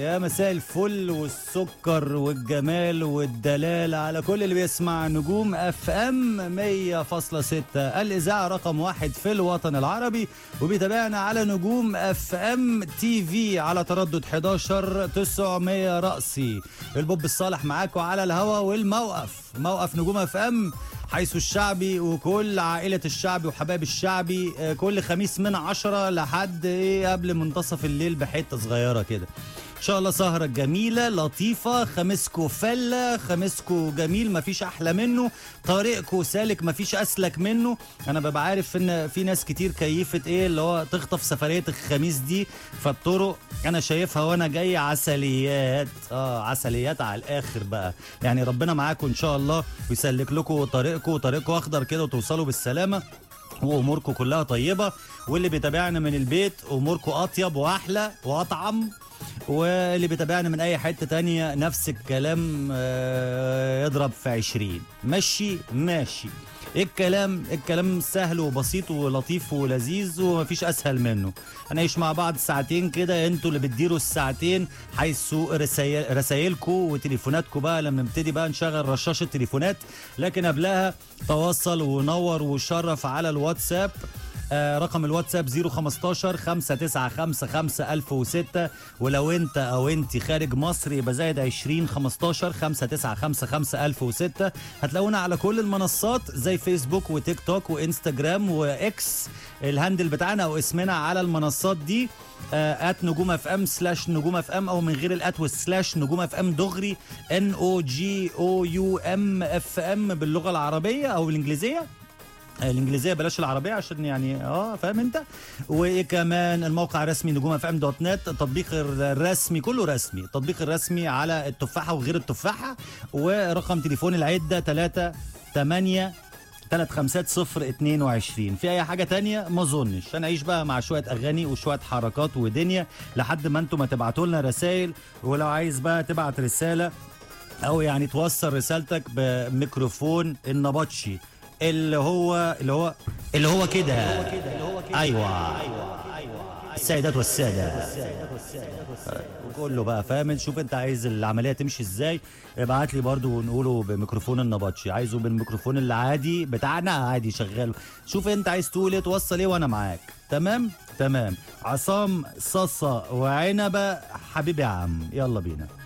يا مساء الفل والسكر والجمال والدلال على كل اللي بيسمع نجوم اف ام 100.6 الاذاعه رقم واحد في الوطن العربي وبيتابعنا على نجوم اف ام تي في على تردد 11 900 رأسي البوب الصالح معاكم على الهوا والموقف موقف نجوم اف ام حيث الشعبي وكل عائلة الشعبي وحبايب الشعبي آه، كل خميس من عشرة لحد ايه قبل منتصف الليل بحتة صغيرة كده ان شاء الله سهرة جميلة لطيفة خميسكو فلة خميسكو جميل مفيش احلى منه طريقكو سالك مفيش اسلك منه انا ببقى عارف ان في ناس كتير كيفت ايه اللي هو تخطف سفرية الخميس دي فالطرق انا شايفها وانا جاي عسليات اه عسليات على الاخر بقى يعني ربنا معاكم ان شاء الله ويسلك لكم طريقكم وطريقكم اخضر كده وتوصلوا بالسلامة واموركم كلها طيبه واللي بيتابعنا من البيت اموركم اطيب واحلى واطعم واللي بيتابعنا من اي حته تانية نفس الكلام آه، يضرب في عشرين ماشي ماشي الكلام الكلام سهل وبسيط ولطيف ولذيذ ومفيش اسهل منه هنعيش مع بعض ساعتين كده انتوا اللي بتديروا الساعتين حيث رسايل رسايلكم وتليفوناتكم بقى لما نبتدي بقى نشغل رشاش التليفونات لكن قبلها تواصل ونور وشرف على الواتساب آه، رقم الواتساب 015 5955 1006 ولو انت او انت خارج مصر يبقى زائد 20 15 5955 1006 هتلاقونا على كل المنصات زي فيسبوك وتيك توك وانستجرام واكس الهاندل بتاعنا او اسمنا على المنصات دي ات نجوم اف ام سلاش نجوم اف ام او من غير الات والسلاش نجوم اف ام دغري ان او جي او يو ام اف ام باللغه العربيه او الانجليزيه الانجليزيه بلاش العربيه عشان يعني اه فاهم انت وكمان الموقع الرسمي نجوم اف ام دوت نت التطبيق الرسمي كله رسمي التطبيق الرسمي على التفاحه وغير التفاحه ورقم تليفون العده 3 8 3 5 0 22 في اي حاجه تانية ما اظنش هنعيش بقى مع شويه اغاني وشويه حركات ودنيا لحد ما انتم ما تبعتوا لنا رسائل ولو عايز بقى تبعت رساله او يعني توصل رسالتك بميكروفون النبطشي اللي هو اللي هو اللي هو كده ايوه السيدات والساده كله بقى فاهم شوف انت عايز العمليه تمشي ازاي ابعت لي برضو ونقوله بميكروفون النبطشي عايزه بالميكروفون العادي بتاعنا عادي شغال شوف انت عايز تقول ايه توصل ايه وانا معاك تمام تمام عصام صصة وعنبة حبيبي يا عم يلا بينا